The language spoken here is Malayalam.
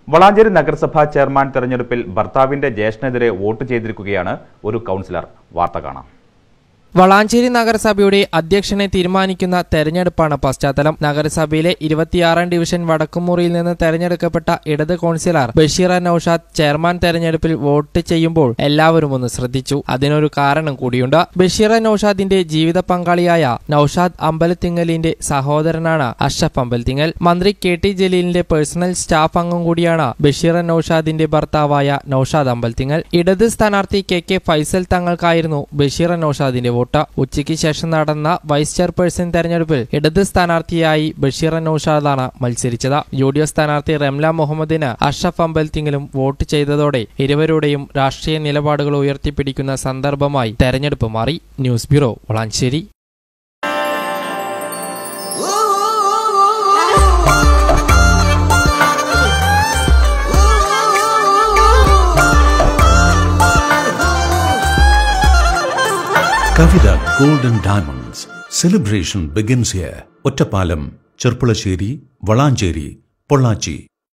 വളാഞ്ചേരി നഗരസഭാ ചെയർമാൻ തെരഞ്ഞെടുപ്പിൽ ഭർത്താവിന്റെ ജ്യേഷ്ഠനെതിരെ വോട്ട് ചെയ്തിരിക്കുകയാണ് ഒരു കൗൺസിലർ വാർത്ത കാണാം വളാഞ്ചേരി നഗരസഭയുടെ അധ്യക്ഷനെ തീരുമാനിക്കുന്ന തെരഞ്ഞെടുപ്പാണ് പശ്ചാത്തലം നഗരസഭയിലെ ഇരുപത്തിയാറാം ഡിവിഷൻ വടക്കുമുറിയിൽ നിന്ന് തെരഞ്ഞെടുക്കപ്പെട്ട ഇടത് കൗൺസിലർ ബഷീർ നൌഷാദ് ചെയർമാൻ തെരഞ്ഞെടുപ്പിൽ വോട്ട് ചെയ്യുമ്പോൾ എല്ലാവരും ഒന്ന് ശ്രദ്ധിച്ചു അതിനൊരു കാരണം കൂടിയുണ്ട് ബഷീർ നൌഷാദിന്റെ ജീവിത പങ്കാളിയായ നൌഷാദ് അമ്പലത്തിങ്ങലിന്റെ സഹോദരനാണ് അഷഫ് അമ്പലത്തിങ്ങൽ മന്ത്രി കെ ടി ജലീലിന്റെ പേഴ്സണൽ സ്റ്റാഫ് അംഗം കൂടിയാണ് ബഷീർ നൌഷാദിന്റെ ഭർത്താവായ നൌഷാദ് അമ്പലത്തിങ്ങൽ ഇടത് സ്ഥാനാർത്ഥി കെ കെ ഫൈസൽ തങ്ങൾക്കായിരുന്നു ബഷീർ നൌഷാദിന്റെ വോട്ട് ഉച്ചയ്ക്ക് ശേഷം നടന്ന വൈസ് ചെയർപേഴ്സൺ തെരഞ്ഞെടുപ്പിൽ ഇടത് സ്ഥാനാർത്ഥിയായി ബഷീർ നൌഷാദാണ് മത്സരിച്ചത് യു ഡി എഫ് സ്ഥാനാർത്ഥി റംല മുഹമ്മദിന് അഷഫ് അമ്പലത്തിങ്കിലും വോട്ട് ചെയ്തതോടെ ഇരുവരുടെയും രാഷ്ട്രീയ നിലപാടുകൾ ഉയർത്തിപ്പിടിക്കുന്ന സന്ദർഭമായി തെരഞ്ഞെടുപ്പ് മാറി news bureau Valanchery Kavitha golden diamonds celebration begins here Ottapalam Cherpulassery Valanchery Pollachi